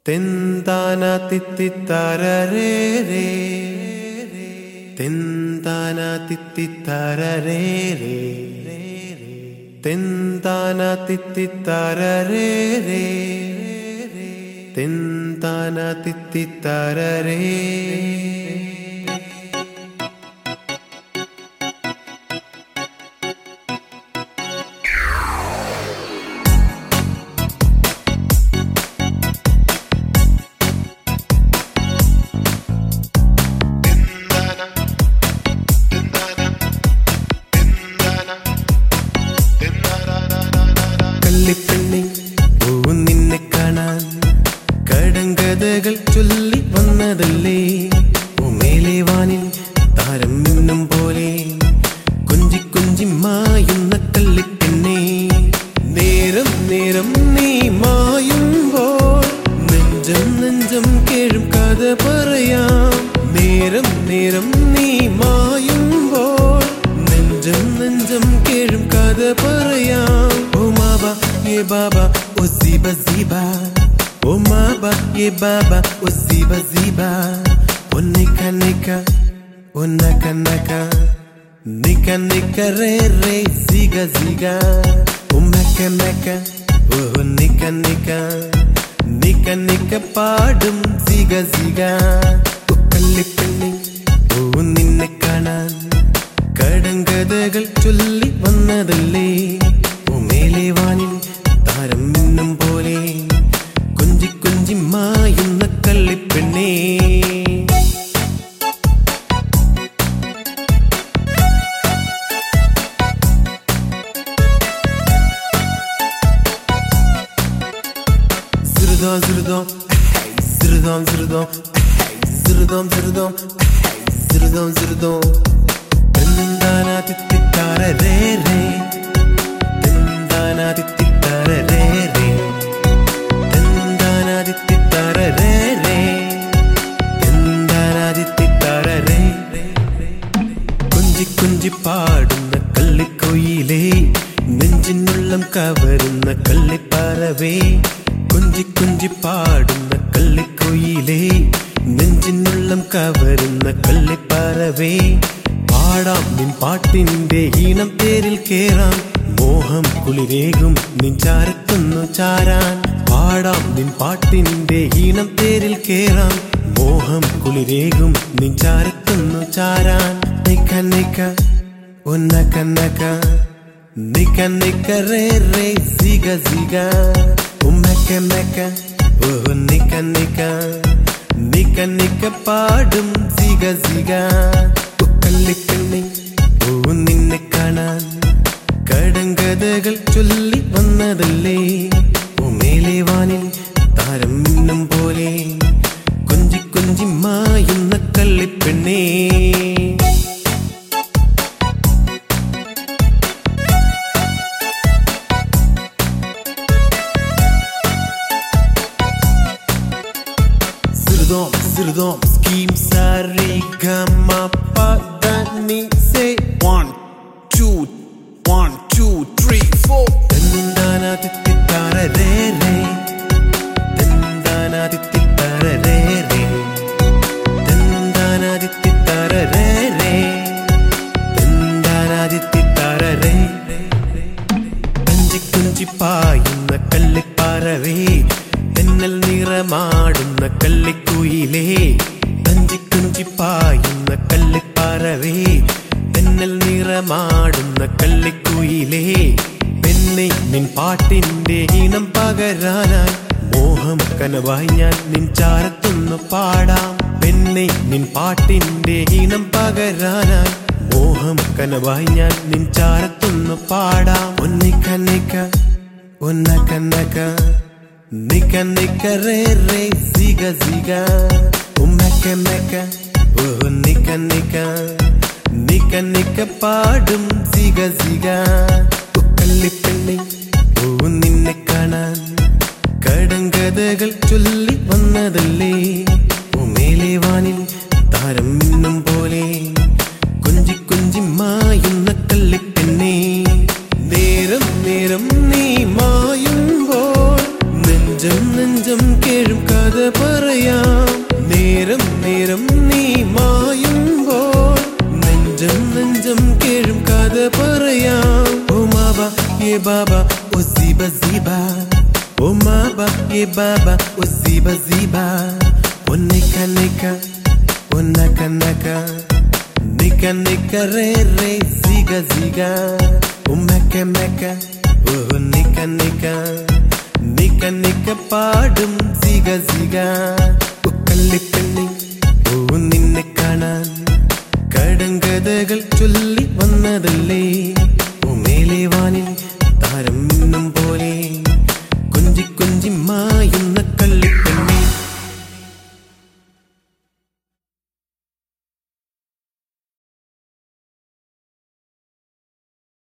തെന്താന തിത്തിത്തരരേ രേ തെന്താന തിത്തിത്തരരേ രേ തെന്താന തിത്തിത്തരരേ രേ തെന്താന തിത്തിത്തരരേ കള്ളിപ്പെണ്ണെ ഓ നിന്നെ കാണാൻ കടങ്കഥകൾ ചൊല്ലി വന്നതല്ലേ ഓ മേലെ വാനിൽ താരം മിന്നും പോലെ കൊഞ്ചി കൊഞ്ചി മായുന്ന കള്ളിപ്പെണ്ണെ നേരം നേരം നീ മായുമ്പോൾ നെഞ്ചം നെഞ്ചം കേഴും കഥ പറയാം നേരം നേരം നീ മായുമ്പോൾ നെഞ്ചം നെഞ്ചം കേഴും കഥ പറയാം ഓ മാബ ഏ ബാബ ഓ സീബ സീബ ഓ മാബ ഏ ബാബ ഓ സീബ സീബ ഓ നിക്ക നിക്ക ഓ നക്ക നക്ക നിക്ക നിക്ക റേ റേ സിഗ സിഗ ഓ മെക്ക മെക്ക ഓ നിക്ക നിക്ക നിക്ക നിക്ക പാടും സിഗ സിഗ ഓ കള്ളിപ്പെണ്ണി ഓ നിന്നെ കാണാൻ കടങ്കഥകൾ ചൊല്ലി വന്നതല്ലേ ഓ മേലെ വാനിൽ താരം മിന്നും പോലെ കൊഞ്ചി കൊഞ്ചി മായുന്ന കള്ളിപ്പെണ്ണേ Zırıdam zırıdam hey, Zırıdam zırıdam hey, Zırıdam zırıdam hey, Zırıdam zırıdam Dındana tittara re re Dındana tittara re re Dındana tittara re re Dındana tittara re കുഞ്ചി കുഞ്ചി പാടുന്ന കള്ളിക്കൊയിലേ നെഞ്ചിനുള്ളം കവരുന്ന കള്ളിപ്പറവേ കുഞ്ചി കുഞ്ചി പാടുന്ന കള്ളിക്കൊയിലേ നെഞ്ചിനുള്ളം കവരുന്ന കള്ളിപ്പറവേ പാടാം നിൻ പാട്ടിന്റെ ഈണം പേരിൽ കേറാം മോഹം കുളിരേകും നിൻ ചാരത്തുന്നു ചാരാൻ പാടാം നിൻ പാട്ടിന്റെ ഈണം പേരിൽ കേറാം മോഹം കുളിരേകും നിൻ ചാരത്തുന്നു ചാരാൻ നിക്ക നിക്ക ഒന്നക്ക നക്ക നിക്ക നിക്ക റേ റേ സിഗ സിഗ ഉമ്മക്ക മെക്ക ഓ നിക്ക നിക്ക നിക്ക നിക്ക പാടും സിഗ സിഗ കള്ളിപ്പെണ്ണി ഓ നിന്നെ കാണാൻ കടങ്കഥകൾ ചൊല്ലി വന്നതല്ലേ ഓ മേലെ വാനിൽ താരം മിന്നും പോലെ കൊഞ്ചി കൊഞ്ചി മായുന്ന കള്ളിപ്പെണ്ണേ Zırdom, zırdom, skim, sari, gama, pa, da, ni, say One, two, one, two, three, four. Tendana tittara re re Tendana tittara re re Tendana tittara re re Tendana tittara re കഞ്ചി കുഞ്ചി പായുന്ന കള്ളിപ്പാറവേ തെന്നൽ നിറമാടുന്ന കള്ളിക്കുയിലേ കഞ്ചി കുഞ്ചി പായുന്ന കള്ളിപ്പാറവേ തെന്നൽ നിറമാടുന്ന കള്ളിക്കുയിലേ പെണ്ണെ നിൻ പാട്ടിന്റെ ഈണം പകരാനായി മോഹം കനവായി ഞാൻ നിൻ ചാരത്തൊന്നു പാടാം പെണ്ണെ നിൻ പാട്ടിന്റെ ഈണം പകരാനായി മോഹം കനവായി ഞാൻ നിൻ ചാരത്തൊന്നു പാടാം ഒന്നിക്ക നിക്ക ഒന്നക്ക നക്ക നിക്ക നിക്ക റേ റേ സിഗ സിഗ ഉമ്മക്ക മെക്ക ഓ നിക്ക നിക്ക നിക്ക നിക്ക പാടും സിഗ സിഗ കള്ളിപ്പെണ്ണി ഓ നിന്നെ കാണാൻ കടങ്കഥകൾ ചൊല്ലി വന്നതല്ലേ ഓ മേലെ വാനിൽ താരം മിന്നും പോലെ കൊഞ്ചി കൊഞ്ചി മായുന്ന കള്ളിപ്പെണ്ണേ നേരം നേരം നീ മായുമ്പോൾ നെഞ്ചം നെഞ്ചം കേഴും കഥ പറയാം നേരം നേരം നീ മായുമ്പോൾ നെഞ്ചം നെഞ്ചം കേഴും കഥ പറയാം ഓ മാബ ഏ ബാബ ഓ സീബ സീബ ഓ മാബ ഏ ബാബ ഓ സീബ സീബ ഒന്നിക്ക നിക്ക ഒന്നക്ക നക്ക നിക്ക നിക്ക റേ റേ സിഗ സിഗ ഓ മെക്ക മെക്ക ഓ നിക്ക നിക്ക നിക്ക നിക്ക പാടും സിഗ സിഗ ഓ കള്ളിപ്പെണ്ണി ഓ നിന്നെ കാണാൻ കടങ്കഥകൾ ചൊല്ലി വന്നതല്ലേ ഓ മേലെ വാനിൽ